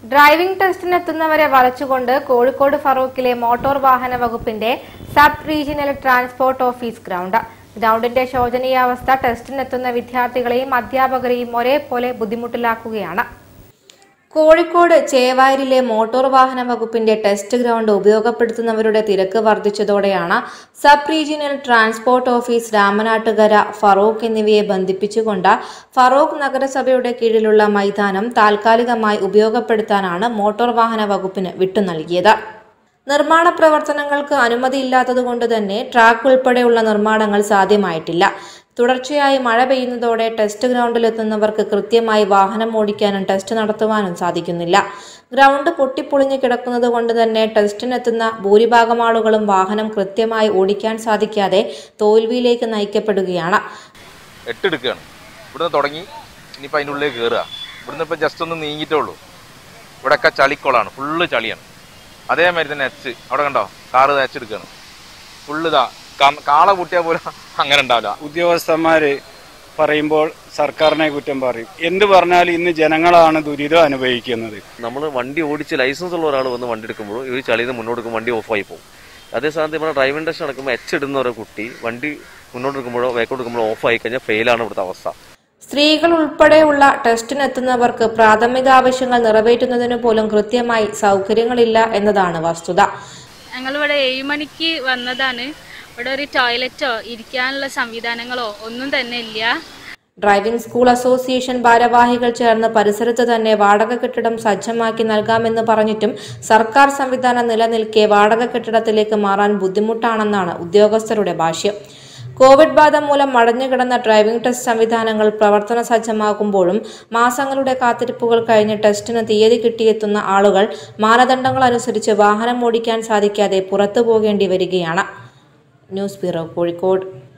driving ടെസ്റ്റിനെത്തുന്നവരെ വലച്ചുകൊണ്ട് കോഴിക്കോട് ഫറൂഖിലെ മോട്ടോർ വാഹന വകുപ്പിന്റെ sub regional transport office ground ഗ്രൗണ്ടിന്റെ ശോചനീയാവസ്ഥ ടെസ്റ്റിനെത്തുന്ന വിദ്യാർത്ഥികളെയും അധ്യാപകരെയും ഒരേപോലെ ബുദ്ധിമുട്ടിലാക്കുകയാണ് കോഴിക്കോട് ചേവായൂരിലെ മോട്ടോർ വാഹന വകുപ്പിന്റെ ടെസ്റ്റ് ഗ്രൗണ്ട് ഉപയോഗപ്പെടുത്തുന്നവരുടെ തിരക്ക് വർദ്ധിച്ചതോടെയാണ് sub regional transport office Ramanattukara Feroke എന്നിവയെ ബന്ധിപ്പിച്ചുകൊണ്ട് ഫറൂഖ് നഗരസഭയുടെ കീഴിലുള്ള മൈതാനം താൽക്കാലികമായി ഉപയോഗപ്പെടുത്താനാണ് മോട്ടോർ വാഹന വകുപ്പിന് വിട്ടു നൽകിയത് നിർമ്മാണ പ്രവർത്തനങ്ങൾക്ക് അനുമതിയില്ലാത്തതുകൊണ്ട് തന്നെ ട്രാക്ക് ഉൾപ്പെടെയുള്ള നിർമ്മാണങ്ങൾ സാധ്യമായിട്ടില്ല തുടർച്ചയായി മഴ പെയ്യുന്നതോടെ ടെസ്റ്റ് ഗ്രൗണ്ടിലെത്തുന്നവർക്ക് കൃത്യമായി വാഹനം ഓടിക്കാനും ടെസ്റ്റ് നടത്തുവാനും സാധിക്കുന്നില്ല ഗ്രൗണ്ട് പൊട്ടിപ്പൊളിഞ്ഞു കിടക്കുന്നത് കൊണ്ട് തന്നെ ടെസ്റ്റിനെത്തുന്ന ഭൂരിഭാഗം ആളുകളും വാഹനം കൃത്യമായി ഓടിക്കാൻ സാധിക്കാതെ തോൽവിയിലേക്ക് നയിക്കപ്പെടുകയാണ് എട്ടെടുക്കുകയാണ് ഇവിടുന്ന് തുടങ്ങി ഇനിയിപ്പോൾ അതിൻ്റെ ഉള്ളിലേക്ക് കയറുക ഇവിടുന്ന് ഇപ്പോൾ ജസ്റ്റ് ഒന്ന് നീങ്ങിയിട്ടേ ഉള്ളൂ ഇവിടെയൊക്കെ ചളിക്കുളമാണ് ഫുള്ള് ചളിയാണ് അതേമാതിരി തന്നെ എച്ച് അവിടെ കണ്ടോ കാറ് തേച്ചെടുക്കുകയാണ് ഫുള്ള് ഇതാ കാ- കാള കൂട്ടിയാൽ പോലും അങ്ങനെ ഉണ്ടാവില്ല ഉദ്യോഗസ്ഥന്മാര് പറയുമ്പോൾ സർക്കാരിനെ കുറ്റം പറയും എന്ത് പറഞ്ഞാലും ഇന്ന് ജനങ്ങളാണ് ദുരിതം അനുഭവിക്കുന്നത് നമ്മൾ വണ്ടി ഓടിച്ച് ലൈസൻസ് ഉള്ള ഒരാൾ വന്ന് വണ്ടി എടുക്കുമ്പോൾ ഇവർ ചളിയിൽ മുന്നോട്ട് എടുക്കും വണ്ടി ഓഫായി പോകും അതേ സ്ഥാനത്ത് നമ്മുടെ ഡ്രൈവിംഗ് ടെസ്റ്റ് നടക്കുമ്പോൾ എച്ച് ഇടുന്ന ഒരു കുട്ടി വണ്ടി മുന്നോട്ട് എടുക്കുമ്പോഴോ ബാക്കോട്ട് എടുക്കുമ്പോഴോ ഓഫായി കഴിഞ്ഞാൽ ഫെയിലാണ് ഇവിടുത്തെ അവസ്ഥ സ്ത്രീകൾ ഉൾപ്പെടെയുള്ള ടെസ്റ്റിനെത്തുന്നവർക്ക് പ്രാഥമിക ആവശ്യങ്ങൾ നിറവേറ്റുന്നതിന് പോലും കൃത്യമായി സൗകര്യങ്ങളില്ല എന്നതാണ് വസ്തുത ഞങ്ങളിവിടെ ഏഴ് മണിക്ക് വന്നതാണ് ഇവിടെ ഒരു ടോയ്ലറ്റോ ഇരിക്കാനുള്ള സംവിധാനങ്ങളോ ഒന്നും തന്നെ ഇല്ല ഡ്രൈവിംഗ് സ്കൂൾ അസോസിയേഷൻ ഭാരവാഹികൾ ചേർന്ന് പരിസരത്ത് തന്നെ വാടക കെട്ടിടം സജ്ജമാക്കി നൽകാമെന്ന് പറഞ്ഞിട്ടും സർക്കാർ സംവിധാനം നിലനിൽക്കെ വാടക കെട്ടിടത്തിലേക്ക് മാറാൻ ബുദ്ധിമുട്ടാണെന്നാണ് ഉദ്യോഗസ്ഥരുടെ ഭാഷ്യം കോവിഡ് ബാധ മൂലം മടഞ്ഞുകിടന്ന ഡ്രൈവിംഗ് ടെസ്റ്റ് സംവിധാനങ്ങൾ പ്രവർത്തന സജ്ജമാകുമ്പോഴും മാസങ്ങളുടെ കാത്തിരിപ്പുകൾ കഴിഞ്ഞ് ടെസ്റ്റിന് തീയതി കിട്ടിയെത്തുന്ന ആളുകൾ മാനദണ്ഡങ്ങൾ അനുസരിച്ച് വാഹനം ഓടിക്കാൻ സാധിക്കാതെ പുറത്തു പോകേണ്ടി വരികയാണ് ന്യൂസ് ബ്യൂറോ കോഴിക്കോട്